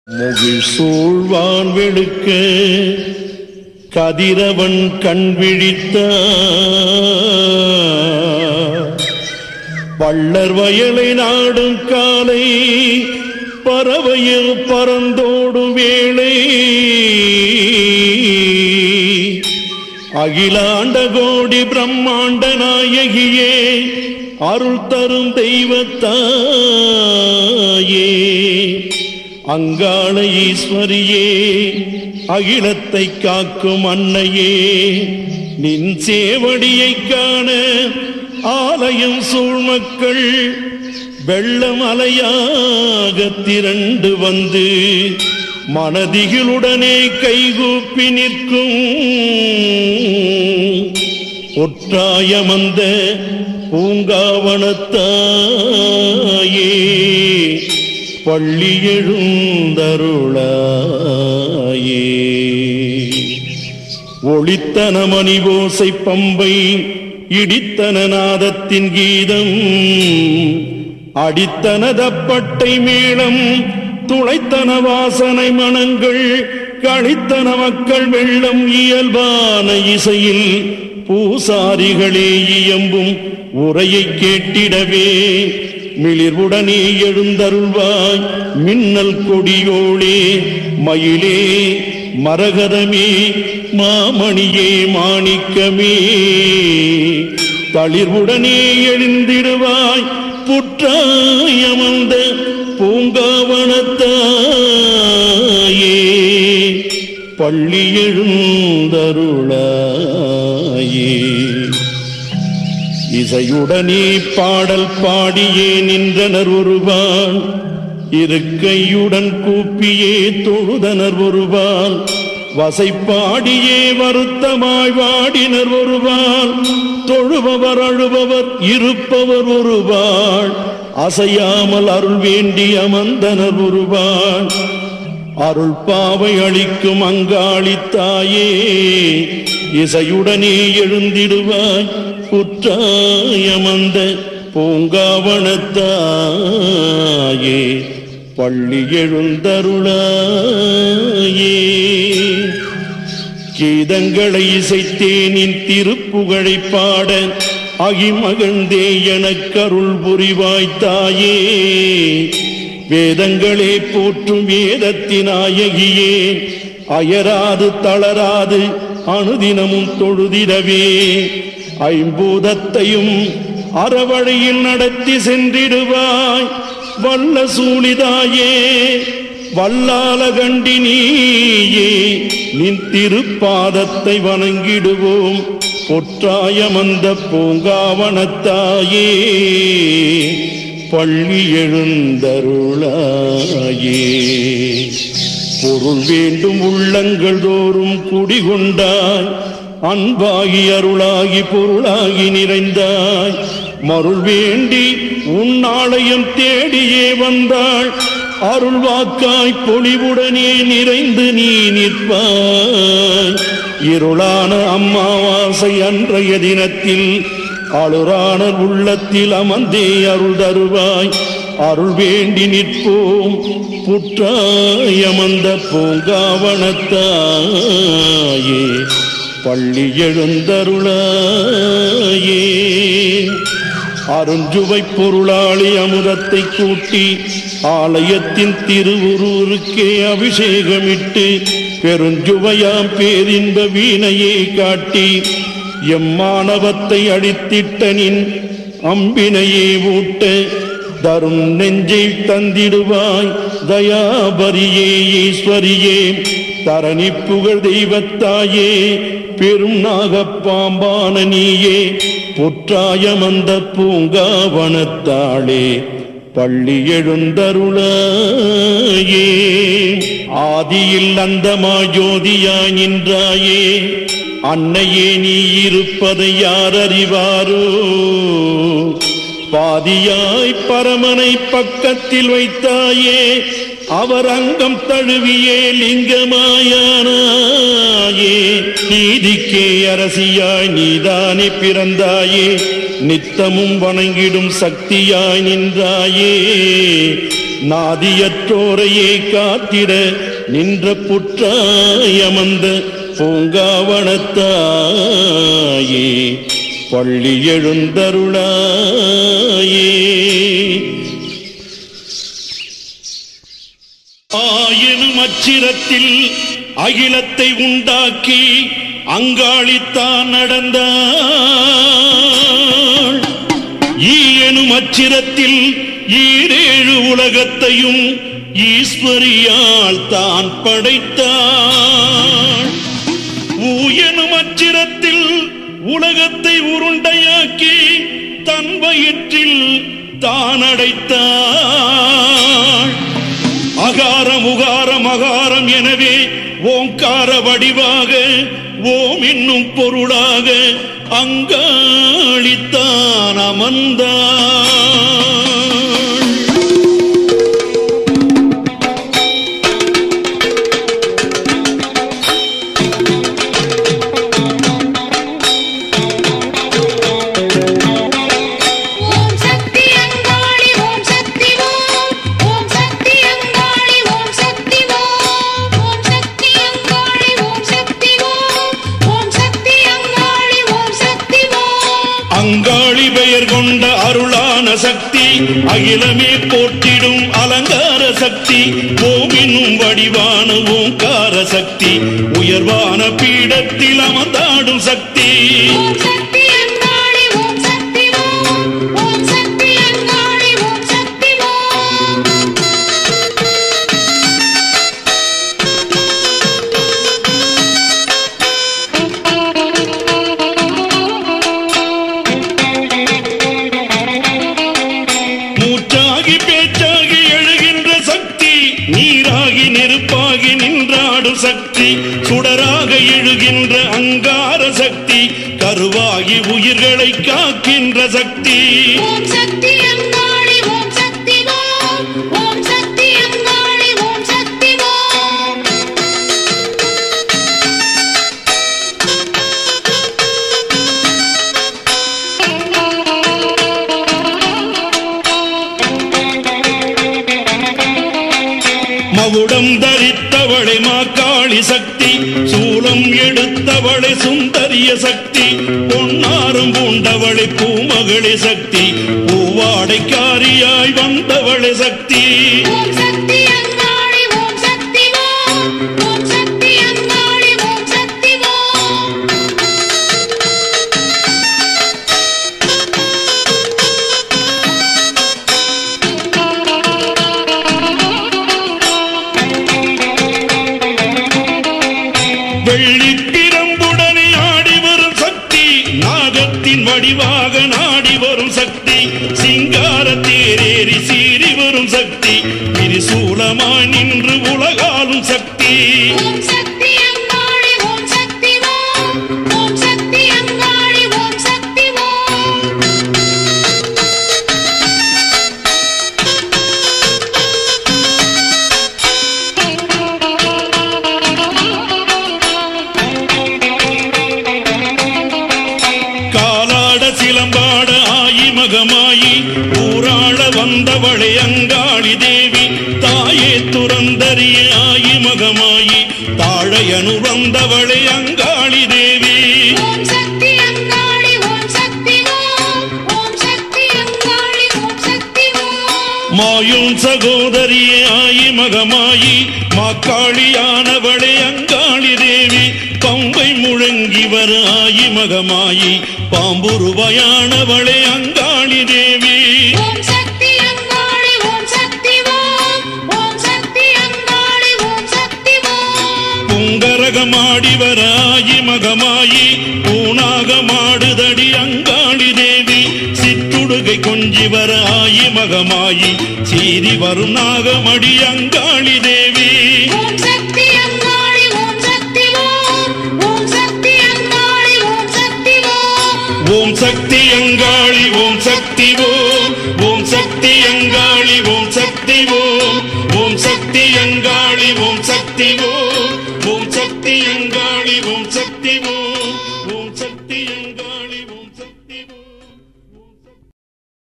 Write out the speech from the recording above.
முகில் சூழ்வான் வெளுக்க கதிரவன் கண் விழித்த வள்ளர் வயலை நாடும் காலை பறவையில் பறந்தோடும் வேளை அகிலாண்ட கோடி பிரம்மாண்ட நாயகியே அருள் தரும் தெய்வத்தாயே அங்காள ஈஸ்வரியே அகிலத்தை காக்கும் அன்னையே நின் சேவடியை காண ஆலயம் சூழ்மக்கள் வெள்ளம் அலையாக திரண்டு வந்து மனதிகளுடனே கைகூப்பி நிற்கும் ஒற்றாயமந்த பூங்காவனத்தாயே பள்ளி எழுந்தருளாயே ஒளித்தன மணி ஓசை பம்பை இடித்தன நாதத்தின் கீதம் அடித்தன தப்பட்டை மேளம் துளைத்தன வாசனை மனங்கள் கழித்தன மக்கள் வெள்ளம் இயல்பான இசையில் பூசாரிகளே இயம்பும் உரையை கேட்டிடவே மிளிர்வுடனே எழுந்தருள்வாய் மின்னல் கொடியோளே மயிலே மரகதமே மாமணியே மாணிக்கமே தளிர்வுடனே எழுந்திடுவாய் புற்றாயமந்த பூங்காவனத்தாயே பள்ளி எழுந்தருளாயே இசையுடனே பாடல் பாடியே நின்றனர் ஒருவான் இருக்கையுடன் கூப்பியே தொழுதனர் ஒருவான் வசைப்பாடியே வருத்தமாய் வாடினர் ஒருவாள் தொழுபவர் அழுபவர் இருப்பவர் ஒருவாள் அசையாமல் அருள் வேண்டி அமர்ந்தனர் ஒருவாள் அருள் பாவை அளிக்கும் அங்காளித்தாயே இசையுடனே எழுந்திடுவாய் குற்றாயமந்த பூங்காவனத்தாயே பள்ளி எழுந்தருளாயே கீதங்களை இசைத்தேனின் திருப்புகழை பாட அகிமகழ்ந்தே எனக்கருள் புரிவாய்த்தாயே வேதங்களே போற்றும் வேதத்தினாயகியே அயராது தளராது அனுதினமும் தொழுதிடவே ஐம்பூதத்தையும் அறவழியில் நடத்தி சென்றிடுவாய் வல்ல சூழிதாயே வல்லால கண்டினியே நின் திருப்பாதத்தை வணங்கிடுவோம் பொற்றாயமந்த பூங்காவனத்தாயே பள்ளி எழுந்தருளாயே பொருள் வேண்டும் உள்ளங்கள் தோறும் குடிகொண்டாய் அன்பாகி அருளாகி பொருளாகி நிறைந்தாய் மருள் வேண்டி உன்னாலயம் தேடியே வந்தாள் அருள் வாக்காய் பொலிவுடனே நிறைந்து நீ நிற்பாய் இருளான அம்மாவாசை அன்றைய தினத்தில் அழுறான உள்ளத்தில் அமர்ந்தே அருள் தருவாய் அருள் வேண்டி நிற்போம் புற்றாயமந்த பூங்காவனத்தாயே பள்ளி எழுந்தருளாயே அருஞ்சுவை பொருளாளி அமுதத்தை கூட்டி ஆலயத்தின் திருவுருக்கே அபிஷேகமிட்டு பெருஞ்சுவையாம் பேரின்ப வீணையை காட்டி எம்மானவத்தை அடித்திட்டனின் அம்பினையே ஊட்ட தரும் நெஞ்சை தந்திடுவாய் தயாபரியே ஈஸ்வரியே தரணி புகழ் தெய்வத்தாயே பெரும் நாகப்பாம்பான நீயே புற்றாயமந்த பூங்காவனத்தாளே பள்ளி எழுந்தருளாயே ஆதியில் அந்தமாய் ஜோதியாய் நின்றாயே அன்னையே நீ இருப்பதை யார் அறிவாரோ பாதியாய் பரமனை பக்கத்தில் வைத்தாயே அவர் அங்கம் தழுவியே லிங்கமாயானாயே நீதிக்கே அரசியாய் நீதானே பிறந்தாயே நித்தமும் வணங்கிடும் சக்தியாய் நின்றாயே நாதியற்றோரையே காத்திட நின்ற புற்றாயமந்த பூங்காவனத்தாயே பள்ளி எழுந்தருளாயே ஆயினும் அச்சிரத்தில் அகிலத்தை உண்டாக்கி அங்காளித்தான் நடந்தாள் ஈயனும் அச்சிரத்தில் ஈரேழு உலகத்தையும் ஈஸ்வரியால் தான் படைத்தாள் ஊயனும் அச்சிரத்தில் உலகத்தை உருண்டையாக்கி தன் வயிற்றில் தான் அடைத்தாள் அகாரம் உகாரம் அகாரம் எனவே ஓங்கார வடிவாக ஓம் என்னும் பொருளாக அங்காளித்தான் அமர்ந்தாள் ஓம் சக்தி அங்காளி ஓம் சக்தி ஓம் ஓம் சக்தி அங்காளி ஓம் சக்தி ஓம் ஓம் சக்தி அங்காளி ஓம் சக்தி ஓம் ஓம் சக்தி அங்காளி ஓம் சக்தி ஓம் அங்காளி பெயர் கொண்ட அருளான சக்தி அகிலமே போற்றிடும் அலங்கார சக்தி ஓமினும் வடிவான ஓங்கார சக்தி உயர்வான பீடத்தில் அமர்ந்தாடும் சக்தி ஓம் சக்தி அங்காளி ஓம் சக்தி ஓம் ஓம் சக்தி அங்காளி ஓம் சக்தி ஓம் மூச்சாகி பேச்சாகி எழுகின்ற சக்தி நீராகி நெருப்பாகி நின்றாடும் சக்தி சுடராக எழுகின்ற அங்கார சக்தி கருவாகி உயிர்களை காக்கின்ற சக்தி ஓம் சக்தி அங்காளி ஓம் சக்தி ஓம் ஓம் சக்தி அங்காளி ஓம் சக்தி ஓம் மகுடம் தரித்தவளை மாக்காளி சக்தி சூலம் எடுத்தவளை சுந்தரிய சக்தி பொன்னாரும் பூண்டவளை பூமகளி சக்தி பூவாடைக்காரியாய் வந்தவளை சக்தி ஓம் சக்தி அங்காளி ஓம் சக்தி ஓம் ஓம் சக்தி அங்காளி ஓம் சக்தி ஓம் வெள்ளிப்பிரம்புடனே ஆடி வரும் சக்தி நாகத்தின் வடிவாக நாடி வரும் சக்தி சிங்கார தேரேறி சீறி வரும் சக்தி திரிசூலமாய் நின்று உலகாலும் சக்தி ஓம் சக்தி அங்காளி ஓம் சக்தி ஓம் ஓம் சக்தி அங்காளி ஓம் சக்தி ஓம் காலாட சிலம்பாட ஆயி மகமாயி ஊராள வந்தவளை அங்காளி தேவி தாயே துறந்தறிய ஆயி மகமாயி தாழையனு வந்தவளை அங்காளி தேவி ஓம் சக்தி அங்காளி ஓம் சக்தி ஓம் ஓம் சக்தி அங்காளி ஓம் சக்தி ஓம் மாயும் சகோதரியே ஆயி மகமாயி மாக்காளியானவளே அங்காளி தேவி பம்பை முழங்கி வர ஆயி மகமாயி பாம்புருவாயானவளே அங்காளி தேவி ஓம் சக்தி அங்காளி ஓம் சக்தி ஓம் ஓம் சக்தி அங்காளி ஓம் சக்தி ஓம் புங்கரகமாடி வர ஆயி மகமாயி பூனாகமாடுதடி அங்காளி தேவி சிற்றுடுகை கொஞ்சி வர ஆயி மகமாயி சீறி வரும் நாகமடி அங்காளி தேவி ஓம் சக்தி அங்காளி ஓம் சக்தி ஓம் ஓம் சக்தி அங்காளி ஓம் சக்தி ஓம் ஓம் சக்தி அங்காளி ஓம் சக்தி ஓம் ஓம் சக்தி அங்காளி ஓம் சக்தி ஓம் ஓம் சக்தி அங்காளி ஓம் சக்தி ஓம் ஓம் சக்தி அங்காளி ஓம் சக்தி